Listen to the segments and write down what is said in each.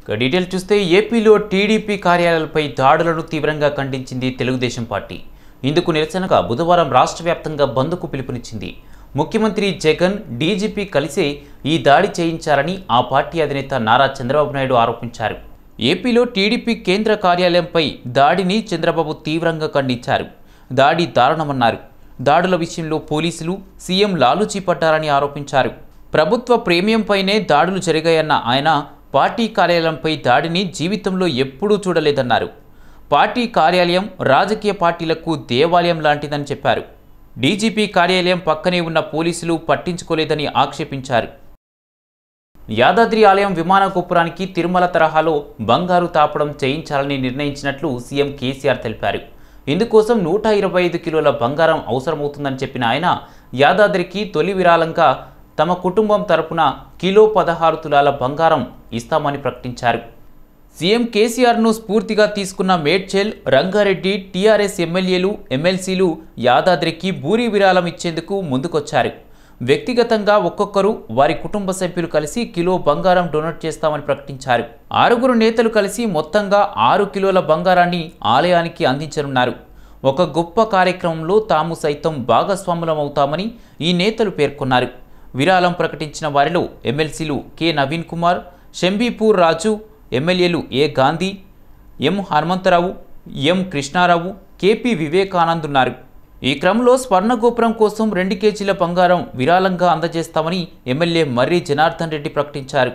ఇక డీటెయిల్ చూస్తే ఏపీలో టీడీపీ కార్యాలయాలపై దాడులను తీవ్రంగా ఖండించింది తెలుగుదేశం పార్టీ ఇందుకు నిరసనగా బుధవారం రాష్ట్ర వ్యాప్తంగా బంద్కు పిలుపునిచ్చింది ముఖ్యమంత్రి జగన్ డీజీపీ కలిసే ఈ దాడి చేయించారని ఆ పార్టీ అధినేత నారా చంద్రబాబు నాయుడు ఆరోపించారు ఏపీలో టీడీపీ కేంద్ర కార్యాలయంపై దాడిని చంద్రబాబు తీవ్రంగా ఖండించారు దాడి దారుణమన్నారు దాడుల విషయంలో పోలీసులు సీఎం లాలూచీ పడ్డారని ఆరోపించారు ప్రభుత్వ ప్రీమియంపైనే దాడులు జరిగాయన్న ఆయన పార్టీ కార్యాలయంపై దాడిని జీవితంలో ఎప్పుడూ చూడలేదన్నారు పార్టీ కార్యాలయం రాజకీయ పార్టీలకు దేవాలయం లాంటిదని చెప్పారు డీజీపీ కార్యాలయం పక్కనే ఉన్న పోలీసులు పట్టించుకోలేదని ఆక్షేపించారు యాదాద్రి ఆలయం విమాన గోపురానికి తిరుమల తరహాలో బంగారు తాపడం చేయించాలని నిర్ణయించినట్లు సీఎం కేసీఆర్ తెలిపారు ఇందుకోసం నూట ఇరవై ఐదు కిలోల బంగారం అవసరమవుతుందని చెప్పిన ఆయన యాదాద్రికి తొలి విరాళంగా తమ కుటుంబం తరపున కిలో పదహారు తులాల బంగారం ఇస్తామని ప్రకటించారు సీఎం కేసీఆర్ను స్ఫూర్తిగా తీసుకున్న మేడ్చల్ రంగారెడ్డి టీఆర్ఎస్ ఎమ్మెల్యేలు ఎమ్మెల్సీలు యాదాద్రికి భూరి విరాళం ఇచ్చేందుకు ముందుకొచ్చారు వ్యక్తిగతంగా ఒక్కొక్కరు వారి కుటుంబ సభ్యులు కలిసి కిలో బంగారం డొనేట్ చేస్తామని ప్రకటించారు ఆరుగురు నేతలు కలిసి మొత్తంగా ఆరు కిలోల బంగారాన్ని ఆలయానికి అందించనున్నారు ఒక గొప్ప కార్యక్రమంలో తాము సైతం భాగస్వాములమవుతామని ఈ నేతలు పేర్కొన్నారు విరాళం ప్రకటించిన వారిలో ఎమ్మెల్సీలు కె నవీన్ కుమార్ షంబీపూర్ రాజు ఎమ్మెల్యేలు A Gandhi M Hanumantharao M Krishnarao KP Vivekanand ఉన్నారు ఈ క్రమంలో స్వర్ణ గోపురం కోసం రెండు కేజీల బంగారం విరాళంగా అందజేస్తామని ఎమ్మెల్యే మర్రి జనార్దన్ రెడ్డి ప్రకటించారు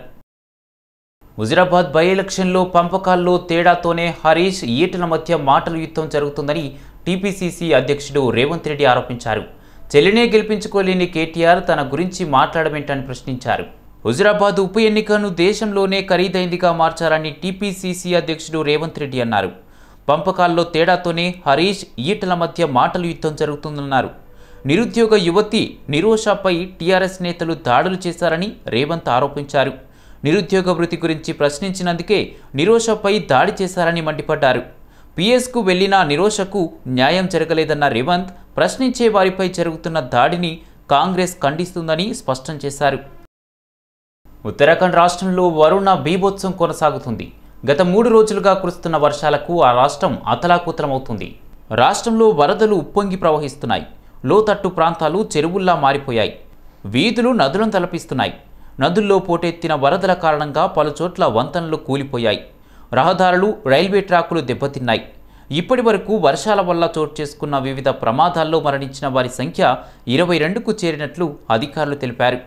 హుజరాబాద్ బై ఎలక్షన్లో పంపకాల్లో తేడాతోనే హరీష్ ఈటల మధ్య మాటల యుద్ధం జరుగుతుందని టీపీసీసీ అధ్యక్షుడు రేవంత్ రెడ్డి ఆరోపించారు చెల్లినే గెలిపించుకోలేని కేటీఆర్ తన గురించి మాట్లాడమేంటని ప్రశ్నించారు హుజరాబాద్ ఉప ఎన్నికను దేశంలోనే ఖరీదైందిగా మార్చారని టీపీసీసీ అధ్యక్షుడు రేవంత్ రెడ్డి అన్నారు పంపకాల్లో తేడాతోనే హరీష్ ఈటల మధ్య మాటల యుద్ధం జరుగుతుందన్నారు నిరుద్యోగ యువతి నిరోషాపై టీఆర్ఎస్ నేతలు దాడులు చేశారని రేవంత్ ఆరోపించారు నిరుద్యోగ వృత్తి గురించి ప్రశ్నించినందుకే నిరోషపై దాడి చేశారని మండిపడ్డారు పిఎస్కు వెళ్లిన నిరోషకు న్యాయం జరగలేదన్న రేవంత్ ప్రశ్నించే వారిపై జరుగుతున్న దాడిని కాంగ్రెస్ ఖండిస్తుందని స్పష్టం చేశారు ఉత్తరాఖండ్ రాష్ట్రంలో వరుణ బీభోత్సవం కొనసాగుతుంది గత మూడు రోజులుగా కురుస్తున్న వర్షాలకు ఆ రాష్ట్రం అతలాకుతలమవుతుంది రాష్ట్రంలో వరదలు ఉప్పొంగి ప్రవహిస్తున్నాయి లోతట్టు ప్రాంతాలు చెరువుల్లా మారిపోయాయి వీధులు నదులను తలపిస్తున్నాయి నదుల్లో పోటెత్తిన వరదల కారణంగా పలుచోట్ల వంతెనలు కూలిపోయాయి రహదారులు రైల్వే ట్రాకులు దెబ్బతిన్నాయి ఇప్పటి వరకు వర్షాల వల్ల చోటు చేసుకున్న వివిధ ప్రమాదాల్లో మరణించిన వారి సంఖ్య ఇరవై రెండుకు చేరినట్లు అధికారులు తెలిపారు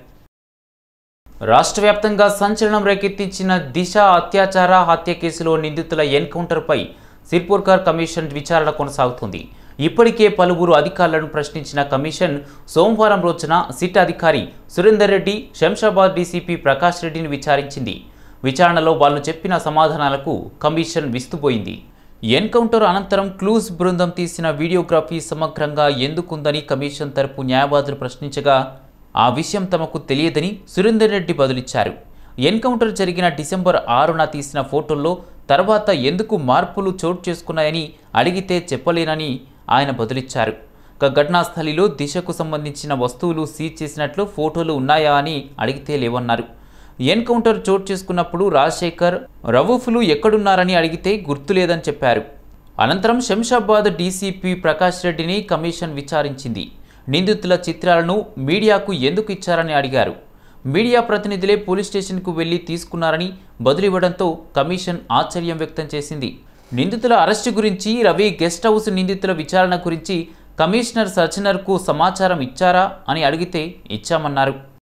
రాష్ట్ర వ్యాప్తంగా సంచలనం రేకెత్తించిన దిశ అత్యాచార హత్య కేసులో నిందితుల ఎన్కౌంటర్పై సిర్పూర్కర్ కమిషన్ విచారణ కొనసాగుతుంది ఇప్పటికే పలువురు అధికారులను ప్రశ్నించిన కమిషన్ సోమవారం రోజున సిట్ అధికారి సురేందర్ రెడ్డి శంషాబాద్ డీసీపీ ప్రకాష్ రెడ్డిని విచారించింది విచారణలో వాళ్ళు చెప్పిన సమాధానాలకు కమిషన్ విస్తుపోయింది ఎన్కౌంటర్ అనంతరం క్లూస్ బృందం తీసిన వీడియోగ్రఫీ సమగ్రంగా ఎందుకుందని కమిషన్ తరపు న్యాయవాదులు ప్రశ్నించగా ఆ విషయం తమకు తెలియదని సురేందర్ రెడ్డి బదులిచ్చారు ఎన్కౌంటర్ జరిగిన డిసెంబర్ ఆరున తీసిన ఫోటోల్లో తర్వాత ఎందుకు మార్పులు చోటు చేసుకున్నాయని అడిగితే చెప్పలేనని ఆయన బదులిచ్చారు ఒక ఘటనా స్థలిలో దిశకు సంబంధించిన వస్తువులు సీజ్ చేసినట్లు ఫోటోలు ఉన్నాయా అని అడిగితే లేవన్నారు ఎన్కౌంటర్ చోటు చేసుకున్నప్పుడు రాజశేఖర్ రవూఫ్లు ఎక్కడున్నారని అడిగితే గుర్తులేదని చెప్పారు అనంతరం శంషాబాద్ డీసీపీ ప్రకాష్ రెడ్డిని కమిషన్ విచారించింది నిందితుల చిత్రాలను మీడియాకు ఎందుకు ఇచ్చారని అడిగారు మీడియా ప్రతినిధులే పోలీస్ స్టేషన్కు వెళ్లి తీసుకున్నారని బదులివ్వడంతో కమిషన్ ఆశ్చర్యం వ్యక్తం చేసింది నిందితుల అరెస్టు గురించి రవి గెస్ట్ హౌస్ నిందితుల విచారణ గురించి కమిషనర్ సజ్జనర్కు సమాచారం ఇచ్చారా అని అడిగితే ఇచ్చామన్నారు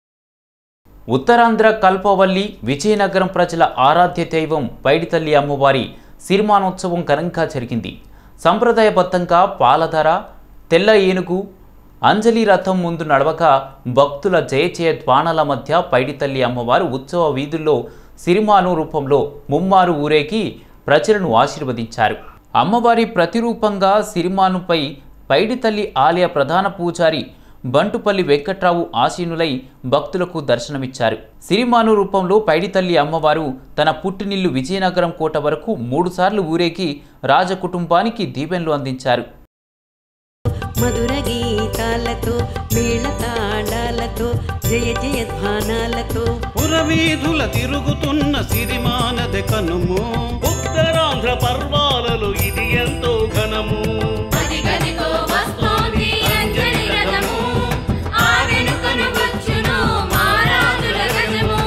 ఉత్తరాంధ్ర కల్పవల్లి విజయనగరం ప్రజల ఆరాధ్య దైవం పైడితల్లి అమ్మవారి సిరిమానోత్సవం ఘనంగా జరిగింది సంప్రదాయబద్ధంగా పాలధార తెల్ల ఏనుగు అంజలి రథం ముందు నడవక భక్తుల జయజయ ధ్వానాల మధ్య పైడితల్లి అమ్మవారు ఉత్సవ వీధుల్లో సిరిమాను రూపంలో ముమ్మారు ఊరేగి ప్రజలను ఆశీర్వదించారు అమ్మవారి ప్రతిరూపంగా సిరిమానుపై పైడితల్లి ఆలయ ప్రధాన పూజారి బంటుపల్లి వెంకట్రావు ఆసీనులై భక్తులకు దర్శనమిచ్చారు సిరిమాను రూపంలో పైడితల్లి అమ్మవారు తన పుట్టినిల్లు విజయనగరం కోట వరకు మూడుసార్లు ఊరేగి రాజకుటుంబానికి దీవెనలు అందించారు మధుర గీతాలతో మేళతాళాలతో జయ జయధ్వానాలతో పురవీధుల తిరుగుతున్న సిరిమానది కనుము ఉత్తరాంధ్ర పర్వాలలో ఇది ఎంతో ఘనము అదిగదిగో వస్తోంది అంజలి రథము ఆ వెనుకన వచ్చును మారాజుల గజము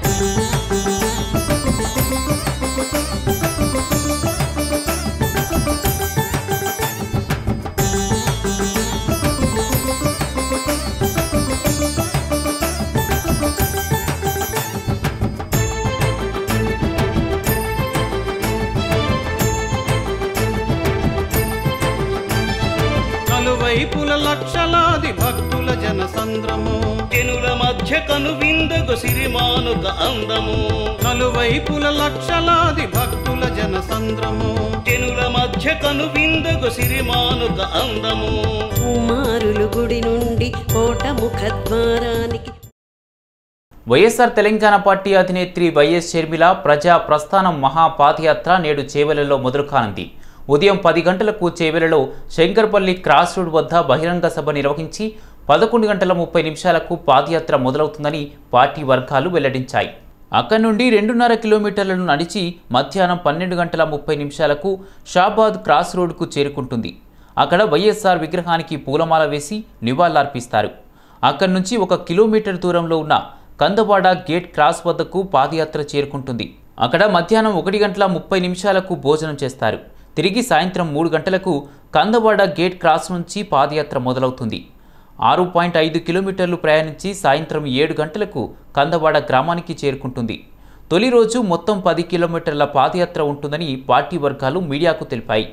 నలువైపుల లక్షలాది భక్తుల జన సంద్రము జనుల మధ్య కనువిందగు సిరిమానుక అందము నలువైపుల లక్షలాది భక్తుల జన సంద్రము జనుల మధ్య కనువిందగు సిరిమానుక అందము కుమారులు గుడి నుండి కోట ముఖద్వారానికి వైఎస్ఆర్ తెలంగాణ పార్టీ అధినేత్రి వైఎస్ షర్మిల ప్రజా ప్రస్థానం మహాపాదయాత్ర నేడు చేవెలలో మొదలు కానుంది ఉదయం పది గంటలకు చేవెలలో శంకర్పల్లి క్రాస్ రోడ్ వద్ద బహిరంగ సభ నిర్వహించి పదకొండు గంటల ముప్పై నిమిషాలకు పాదయాత్ర మొదలవుతుందని పార్టీ వర్గాలు వెల్లడించాయి అక్కడి నుండి రెండున్నర కిలోమీటర్లను నడిచి మధ్యాహ్నం పన్నెండు గంటల ముప్పై నిమిషాలకు షాబాద్ క్రాస్ రోడ్కు చేరుకుంటుంది అక్కడ వైఎస్ఆర్ విగ్రహానికి పూలమాల వేసి నివాళులర్పిస్తారు అక్కడి నుంచి ఒక కిలోమీటర్ దూరంలో ఉన్న కందవాడ గేట్ క్రాస్ వద్దకు పాదయాత్ర చేరుకుంటుంది అక్కడ మధ్యాహ్నం ఒకటి గంటల ముప్పై నిమిషాలకు భోజనం చేస్తారు తిరిగి సాయంత్రం మూడు గంటలకు కందవాడ గేట్ క్రాస్ నుంచి పాదయాత్ర మొదలవుతుంది ఆరు పాయింట్ ఐదు కిలోమీటర్లు ప్రయాణించి సాయంత్రం ఏడు గంటలకు కందవాడ గ్రామానికి చేరుకుంటుంది తొలి రోజు మొత్తం పది కిలోమీటర్ల పాదయాత్ర ఉంటుందని పార్టీ వర్గాలు మీడియాకు తెలిపాయి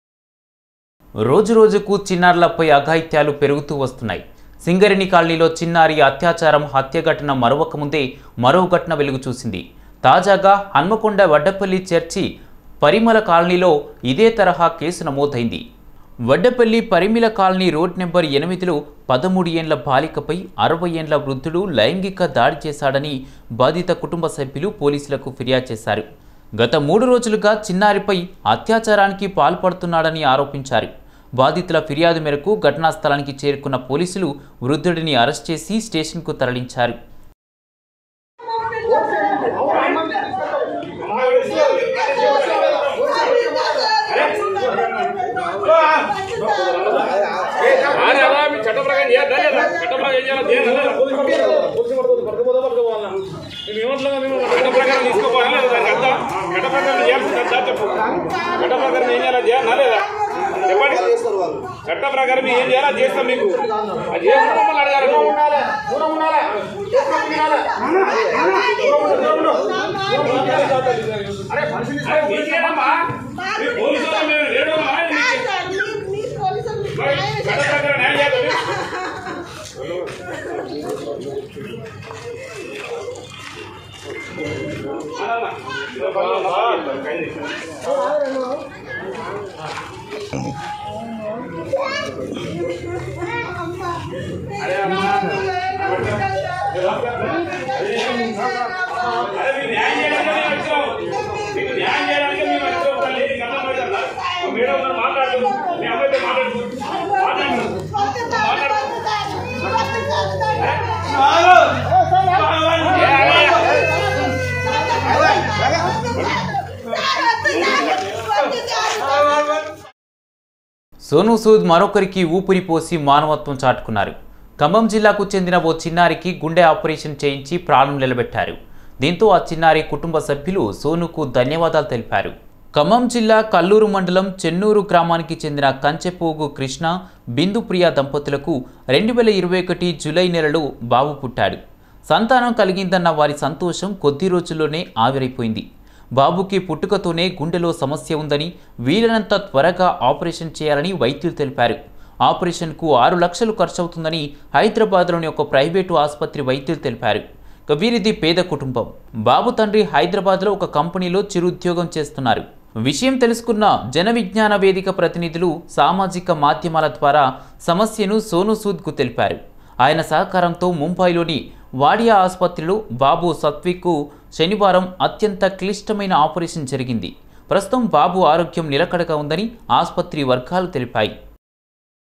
రోజురోజుకు చిన్నారులపై అఘాయిత్యాలు పెరుగుతూ వస్తున్నాయి సింగరేణి కాలనీలో చిన్నారి అత్యాచారం హత్య ఘటన మరొక ముందే మరో ఘటన వెలుగు చూసింది తాజాగా హన్మకొండ వడ్డపల్లి చర్చి పరిమళ కాలనీలో ఇదే తరహా కేసు నమోదైంది Vaddapalli Parimila colony road number ఎనిమిదిలో పదమూడు ఏండ్ల బాలికపై అరవై ఏండ్ల వృద్ధుడు లైంగిక దాడి చేశాడని బాధిత కుటుంబ సభ్యులు పోలీసులకు ఫిర్యాదు చేశారు గత మూడు రోజులుగా చిన్నారిపై అత్యాచారానికి పాల్పడుతున్నాడని ఆరోపించారు బాధితుల ఫిర్యాదు మేరకు ఘటనా స్థలానికి చేరుకున్న పోలీసులు వృద్ధుడిని అరెస్ట్ చేసి స్టేషన్కు తరలించారు అరే అలా మీ చట్ట ప్రకారం చేయాలి లేదా చట్ట ప్రకారం ఏం చేయాలి చేయాలి లేదా మేము ఏమంటున్నాం మేము చట్ట ప్రకారం తీసుకోపోవాలా లేదా దానికి అర్థం చట్ట ప్రకారం చేయాల్సింది అర్థం చెప్పు చట్ట ప్రకారం ఏం చేయాలి చేయాలా లేదా చెప్పండి చట్ట ప్రకారం ఏం చేయాలో అది చేస్తాం మీకు అది చేసిన మమ్మల్ని అడగాలి నువ్వు. అరే మీకేనమ్మా? మీ పోలీసు వాళ్ళు మేము లేడమ్మా? మీకు మరి చట్ట ప్రకారం న్యాయం చేయాలి మీరు. అరే మీరు న్యాయం చేయడానికే మేము వచ్చాము. మీకు న్యాయం చేయడానికే మేము వచ్చాము తల్లి. నీకు అర్థమవుతుందా? మా మేడం గారు మాట్లాడుతూ మీ అమ్మాయితో మాట్లాడుతూ మాట్లాడు సోనూ సూద్ మరొకరికి ఊపిరి పోసి మానవత్వం చాటుకున్నారు ఖమ్మం జిల్లాకు చెందిన ఓ చిన్నారికి గుండె ఆపరేషన్ చేయించి ప్రాణం నిలబెట్టారు దీంతో ఆ చిన్నారి కుటుంబ సభ్యులు సోనుకు ధన్యవాదాలు తెలిపారు ఖమ్మం జిల్లా కల్లూరు మండలం చెన్నూరు గ్రామానికి చెందిన కంచెపోగు కృష్ణ బిందుప్రియ దంపతులకు రెండు వేల ఇరవై ఒకటి జూలై నెలలో బాబు పుట్టాడు సంతానం కలిగిందన్న వారి సంతోషం కొద్ది రోజుల్లోనే ఆవిరైపోయింది బాబుకి పుట్టుకతోనే గుండెలో సమస్య ఉందని వీలైనంత త్వరగా ఆపరేషన్ చేయాలని వైద్యులు తెలిపారు ఆపరేషన్కు ఆరు లక్షలు ఖర్చవుతుందని హైదరాబాద్లోని ఒక ప్రైవేటు ఆసుపత్రి వైద్యులు తెలిపారు ఇక వీరిది పేద కుటుంబం బాబు తండ్రి హైదరాబాద్లో ఒక కంపెనీలో చిరుద్యోగం చేస్తున్నారు విషయం తెలుసుకున్న జన విజ్ఞాన వేదిక ప్రతినిధులు సామాజిక మాధ్యమాల ద్వారా సమస్యను సోను సూద్కు తెలిపారు ఆయన సహకారంతో ముంబైలోని వాడియా ఆసుపత్రిలో బాబు సత్విక్కు శనివారం అత్యంత క్లిష్టమైన ఆపరేషన్ జరిగింది ప్రస్తుతం బాబు ఆరోగ్యం నిలకడగా ఉందని ఆసుపత్రి వర్గాలు తెలిపాయి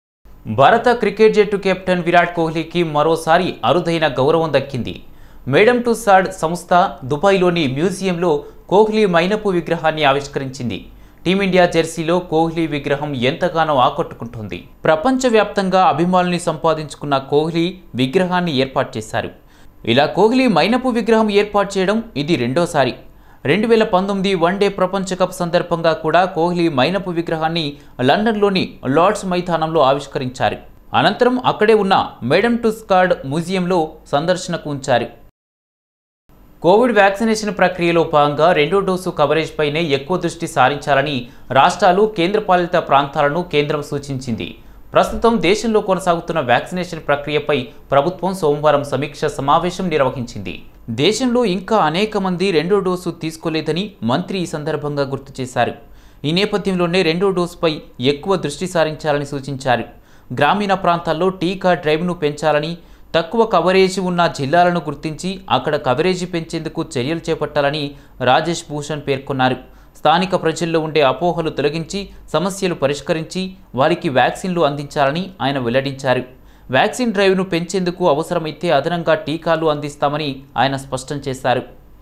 భారత క్రికెట్ జట్టు కెప్టెన్ విరాట్ కోహ్లీకి మరోసారి అరుదైన గౌరవం దక్కింది మేడమ్ టు సాడ్ సంస్థ దుబాయ్లోని మ్యూజియంలో కోహ్లీ మైనపు విగ్రహాన్ని ఆవిష్కరించింది టీమిండియా జెర్సీలో కోహ్లీ విగ్రహం ఎంతగానో ఆకట్టుకుంటుంది ప్రపంచవ్యాప్తంగా అభిమానుల్ని సంపాదించుకున్న కోహ్లీ విగ్రహాన్ని ఏర్పాటు చేశారు ఇలా కోహ్లీ మైనపు విగ్రహం ఏర్పాటు చేయడం ఇది రెండోసారి రెండు వేల పంతొమ్మిది వన్డే ప్రపంచ కప్ సందర్భంగా కూడా కోహ్లీ మైనపు విగ్రహాన్ని లండన్లోని లార్డ్స్ మైదానంలో ఆవిష్కరించారు అనంతరం అక్కడే ఉన్న మేడమ్ టుస్కార్డ్ మ్యూజియంలో సందర్శనకు ఉంచారు కోవిడ్ వ్యాక్సినేషన్ ప్రక్రియలో భాగంగా రెండో డోసు కవరేజ్ పైనే ఎక్కువ దృష్టి సారించాలని రాష్ట్రాలు కేంద్రపాలిత ప్రాంతాలను కేంద్రం సూచించింది ప్రస్తుతం దేశంలో కొనసాగుతున్న వ్యాక్సినేషన్ ప్రక్రియపై ప్రభుత్వం సోమవారం సమీక్ష సమావేశం నిర్వహించింది దేశంలో ఇంకా అనేక మంది రెండో డోసు తీసుకోలేదని మంత్రి ఈ సందర్భంగా గుర్తు చేశారు ఈ నేపథ్యంలోనే రెండో డోసుపై ఎక్కువ దృష్టి సారించాలని సూచించారు గ్రామీణ ప్రాంతాల్లో టీకా డ్రైవ్ను పెంచాలని తక్కువ కవరేజీ ఉన్న జిల్లాలను గుర్తించి అక్కడ కవరేజీ పెంచేందుకు చర్యలు చేపట్టాలని రాజేష్ భూషణ్ పేర్కొన్నారు స్థానిక ప్రజల్లో ఉండే అపోహలు తొలగించి సమస్యలు పరిష్కరించి వారికి వ్యాక్సిన్లు అందించాలని ఆయన వెల్లడించారు వ్యాక్సిన్ డ్రైవ్ను పెంచేందుకు అవసరమైతే అదనంగా టీకాలు అందిస్తామని ఆయన స్పష్టం చేశారు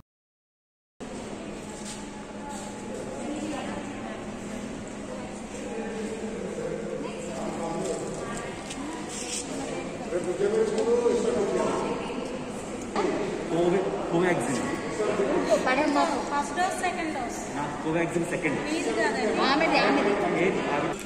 Covaxin first dose second dose Covaxin second fees కాదండి ఏ